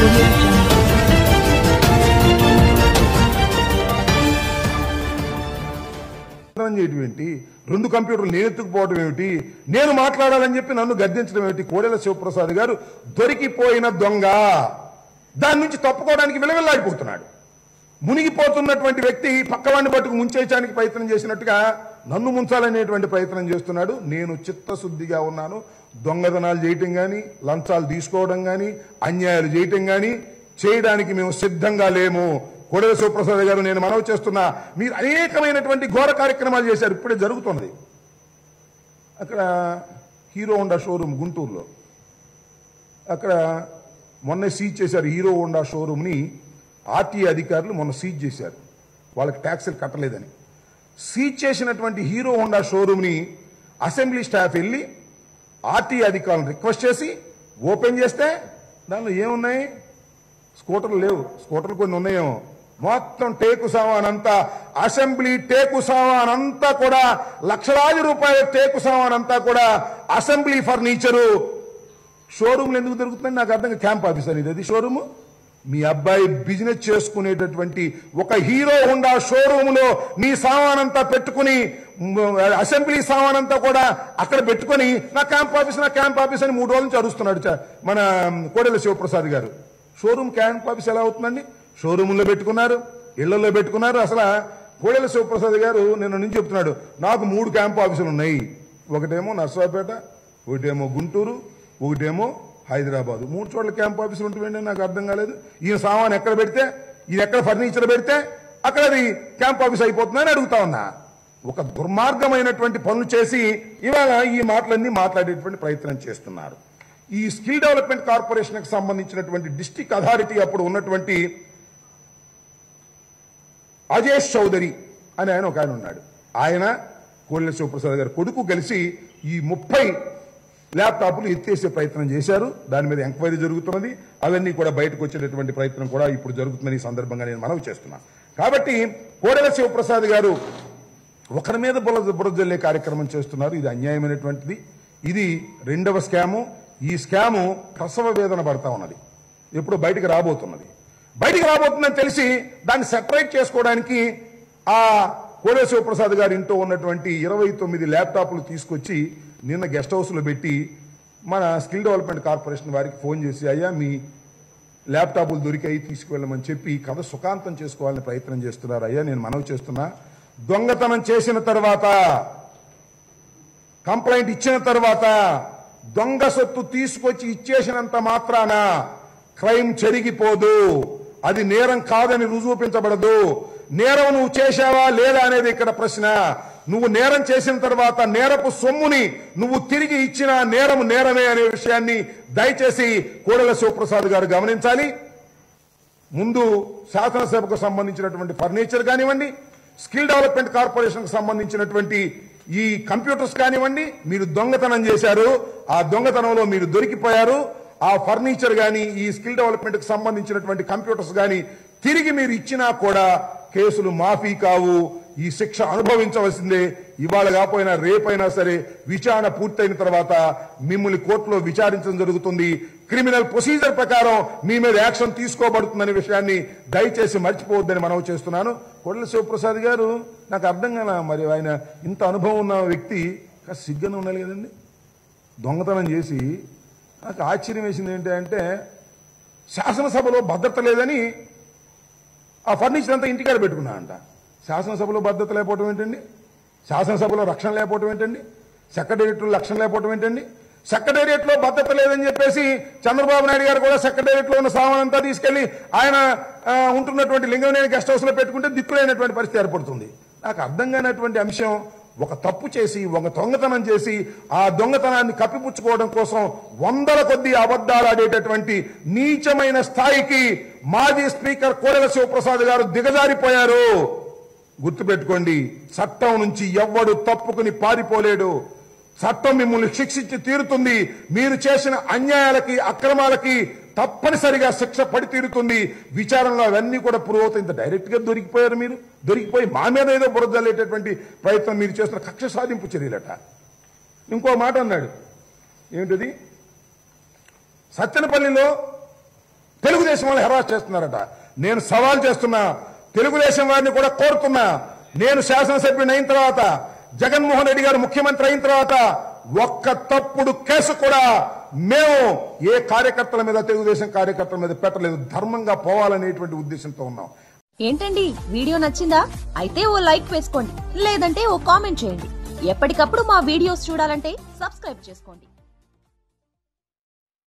audio jungle. ప్రయత్నం చేయడం ఏంటి రెండు కంప్యూటర్లు నేను ఎత్తుకుపోవడం ఏమిటి నేను మాట్లాడాలని చెప్పి నన్ను గద్దించడం ఏమిటి కోడెల శివప్రసాద్ గారు దొరికిపోయిన దొంగ దాని నుంచి తప్పుకోవడానికి విలవిల్లాడిపోతున్నాడు మునిగిపోతున్నటువంటి వ్యక్తి పక్కవాడిని పట్టుకు ముంచేయడానికి ప్రయత్నం చేసినట్టుగా నన్ను ముంచాలనేటువంటి ప్రయత్నం చేస్తున్నాడు నేను చిత్తశుద్ధిగా ఉన్నాను దొంగతనాలు చేయటం కానీ లంచాలు తీసుకోవడం కానీ అన్యాయాలు చేయటం కానీ చేయడానికి మేము సిద్ధంగా లేము కొడల శివప్రసాద్ గారు నేను మనవి చేస్తున్నా మీరు అనేకమైనటువంటి ఘోర కార్యక్రమాలు చేశారు ఇప్పుడే జరుగుతున్నది అక్కడ హీరో హోండా షోరూమ్ గుంటూరులో అక్కడ మొన్న సీజ్ చేశారు హీరో హోండా షోరూమ్ని ఆర్టీఏ అధికారులు మొన్న సీజ్ చేశారు వాళ్ళకి ట్యాక్సులు కట్టలేదని సీజ్ చేసినటువంటి హీరో హోండా షోరూమ్ని అసెంబ్లీ స్టాఫ్ వెళ్ళి ఆర్టీఏ అధికారులను రిక్వెస్ట్ చేసి ఓపెన్ చేస్తే దానిలో ఏమున్నాయి స్కూటర్లు లేవు స్కూటర్లు కొన్ని ఉన్నాయేమో మొత్తం టేకు సామాన్ అంతా అసెంబ్లీ టేకు సామాన్ అంతా కూడా లక్షలాది రూపాయల టేకు సామాన్ అంతా కూడా అసెంబ్లీ ఫర్నిచరు షోరూమ్లు ఎందుకు దొరుకుతుంది నాకు అర్థం కాదు. క్యాంప్ ఆఫీస్ అనేది అది షోరూమ్ మీ అబ్బాయి బిజినెస్ చేసుకునేటటువంటి ఒక హీరో హుండా షోరూమ్ లో నీ సామాన్ అంతా పెట్టుకుని మ్, అసెంబ్లీ సామాన్ అంతా కూడా అక్కడ పెట్టుకొని నా క్యాంప్ ఆఫీస్ నా క్యాంప్ ఆఫీస్ అని మూడు రోజుల నుంచి అరుస్తున్నాడు చ- మన కోడెల శివప్రసాద్ గారు షోరూమ్ క్యాంప్ ఆఫీస్ ఎలా అవుతుందండి షోరూముల్లో పెట్టుకున్నారు ఇళ్లలో పెట్టుకున్నారు అసలు కోడెల శివప్రసాద్ గారు నిన్న నుంచి చెప్తున్నాడు నాకు మూడు క్యాంప్ ఆఫీసులు ఉన్నాయి ఒకటేమో నర్సరావుపేట ఒకటేమో గుంటూరు ఒకటేమో హైదరాబాద్ మూడు చోట్ల క్యాంప్ ఆఫీసులు ఉంటుందండి నాకు అర్థం కాలేదు ఈయన సామాన్ ఎక్కడ పెడితే ఇది ఎక్కడ ఫర్నిచర్ పెడితే అక్కడ అది క్యాంప్ ఆఫీస్ అయిపోతుందని అడుగుతా ఉన్నా ఒక దుర్మార్గమైనటువంటి పనులు చేసి ఇవాళ ఈ మాటలన్నీ మాట్లాడేటువంటి ప్రయత్నం చేస్తున్నారు ఈ స్కిల్ డెవలప్మెంట్ కార్పొరేషన్ కి సంబంధించినటువంటి డిస్టిక్ అథారిటీ అప్పుడు ఉన్నటువంటి అజేష్ చౌదరి అని ఆయన ఒక ఆయన ఉన్నాడు ఆయన కోళ్ళ శివప్రసాద్ గారి కొడుకు కలిసి ఈ ముప్పై ల్యాప్టాప్లు ఎత్తేసే ప్రయత్నం చేశారు దాని మీద ఎంక్వైరీ జరుగుతున్నది అవన్నీ కూడా బయటకు వచ్చేటటువంటి ప్రయత్నం కూడా ఇప్పుడు జరుగుతుందని ఈ సందర్భంగా నేను మనవి చేస్తున్నా కాబట్టి కోడెల శివప్రసాద్ గారు ఒకరి మీద బురద బురద జల్లే కార్యక్రమం చేస్తున్నారు ఇది అన్యాయమైనటువంటిది ఇది రెండవ స్కాము ఈ స్కాము ప్రసవ వేదన పడతా ఉన్నది ఎప్పుడు బయటికి రాబోతున్నది బయటికి రాబోతుందని తెలిసి దాన్ని సెపరేట్ చేసుకోవడానికి ఆ కోడే శివప్రసాద్ గారి ఇంట్లో ఉన్నటువంటి ఇరవై తొమ్మిది ల్యాప్టాప్లు తీసుకొచ్చి నిన్న గెస్ట్ హౌస్లో పెట్టి మన స్కిల్ డెవలప్మెంట్ కార్పొరేషన్ వారికి ఫోన్ చేసి అయ్యా మీ ల్యాప్టాప్లు దొరికాయి తీసుకువెళ్ళమని చెప్పి కథ సుఖాంతం చేసుకోవాలని ప్రయత్నం చేస్తున్నారు అయ్యా నేను మనవి చేస్తున్నా దొంగతనం చేసిన తర్వాత కంప్లైంట్ ఇచ్చిన తర్వాత దొంగ సొత్తు తీసుకొచ్చి ఇచ్చేసినంత మాత్రాన క్రైమ్ చెరిగిపోదు అది నేరం కాదని రుజువుపించబడదు నేరం నువ్వు చేశావా లేదా అనేది ఇక్కడ ప్రశ్న నువ్వు నేరం చేసిన తర్వాత నేరపు సొమ్ముని నువ్వు తిరిగి ఇచ్చిన నేరం నేరమే అనే విషయాన్ని దయచేసి కోడెల శివప్రసాద్ గారు గమనించాలి ముందు శాసనసభకు సంబంధించినటువంటి ఫర్నిచర్ కానివ్వండి స్కిల్ డెవలప్మెంట్ కార్పొరేషన్ కు సంబంధించినటువంటి ఈ కంప్యూటర్స్ కానివ్వండి మీరు దొంగతనం చేశారు ఆ దొంగతనంలో మీరు దొరికిపోయారు ఆ ఫర్నిచర్ గాని ఈ స్కిల్ డెవలప్మెంట్ కు సంబంధించినటువంటి కంప్యూటర్స్ గాని తిరిగి మీరు ఇచ్చినా కూడా కేసులు మాఫీ కావు ఈ శిక్ష అనుభవించవలసిందే ఇవాళ కాకపోయినా రేపైనా సరే విచారణ పూర్తయిన తర్వాత మిమ్మల్ని కోర్టులో విచారించడం జరుగుతుంది క్రిమినల్ ప్రొసీజర్ ప్రకారం మీ మీద యాక్షన్ తీసుకోబడుతుందనే విషయాన్ని దయచేసి మర్చిపోవద్దని మనవి చేస్తున్నాను కొడల శివప్రసాద్ గారు నాకు అర్థం కాల మరి ఆయన ఇంత అనుభవం ఉన్న వ్యక్తి కాస్త సిగ్గన ఉండాలి కదండి దొంగతనం చేసి నాకు ఆశ్చర్యం వేసింది ఏంటంటే శాసనసభలో భద్రత లేదని ఆ ఫర్నిచర్ అంతా ఇంటికాడ పెట్టుకున్నా అంట శాసనసభలో భద్రత లేకపోవడం ఏంటండి శాసనసభలో రక్షణ లేకపోవడం ఏంటండి సెక్రటేరియట్లో రక్షణ లేకపోవడం ఏంటండి సెక్రటేరియట్ లో భద్రత లేదని చెప్పేసి చంద్రబాబు నాయుడు గారు కూడా సెక్రటేరియట్ లో ఉన్న సామాన్ అంతా తీసుకెళ్లి ఆయన ఆ, ఉంటున్నటువంటి లింగంనేని గెస్ట్ హౌస్ లో పెట్టుకుంటే దిక్కులేనటువంటి పరిస్థితి ఏర్పడుతుంది నాకు అర్థం కానటువంటి అంశం ఒక తప్పు చేసి ఒక దొంగతనం చేసి ఆ దొంగతనాన్ని కప్పిపుచ్చుకోవడం కోసం వందల కొద్ది అబద్దాలు ఆడేటటువంటి నీచమైన స్థాయికి మాజీ స్పీకర్ కోడెల శివప్రసాద్ గారు దిగజారిపోయారు గుర్తుపెట్టుకోండి చట్టం నుంచి ఎవ్వడు తప్పుకుని పారిపోలేడు చట్టం మిమ్మల్ని శిక్షించి తీరుతుంది మీరు చేసిన అన్యాయాలకి అక్రమాలకి తప్పనిసరిగా శిక్ష పడి తీరుతుంది విచారణలో అవన్నీ కూడా ప్రూవ్ అవుతాయి ఇంత డైరెక్ట్ గా దొరికిపోయారు మీరు దొరికిపోయి మా మీద ఏదో బురద జల్లేటటువంటి ప్రయత్నం మీరు చేస్తున్న కక్ష సాధింపు చర్యలట ఇంకో మాట అన్నాడు ఏమిటది సత్తెనపల్లిలో తెలుగుదేశం వాళ్ళు హెరాస్ చేస్తున్నారట నేను సవాల్ చేస్తున్నా తెలుగుదేశం వారిని కూడా కోరుతున్నా నేను శాసనసభ్యుని అయిన తర్వాత జగన్మోహన్ రెడ్డి గారు ముఖ్యమంత్రి అయిన తర్వాత ఒక్క తప్పుడు కేసు కూడా మేము ఏ కార్యకర్తల మీద తెలుగుదేశం కార్యకర్తల మీద పెట్టలేదు ధర్మంగా పోవాలనేటువంటి ఉద్దేశంతో ఉన్నాం ఏంటండి వీడియో నచ్చిందా అయితే ఓ లైక్ వేసుకోండి లేదంటే ఓ కామెంట్ చేయండి ఎప్పటికప్పుడు మా వీడియోస్ చూడాలంటే సబ్స్క్రైబ్ చేసుకోండి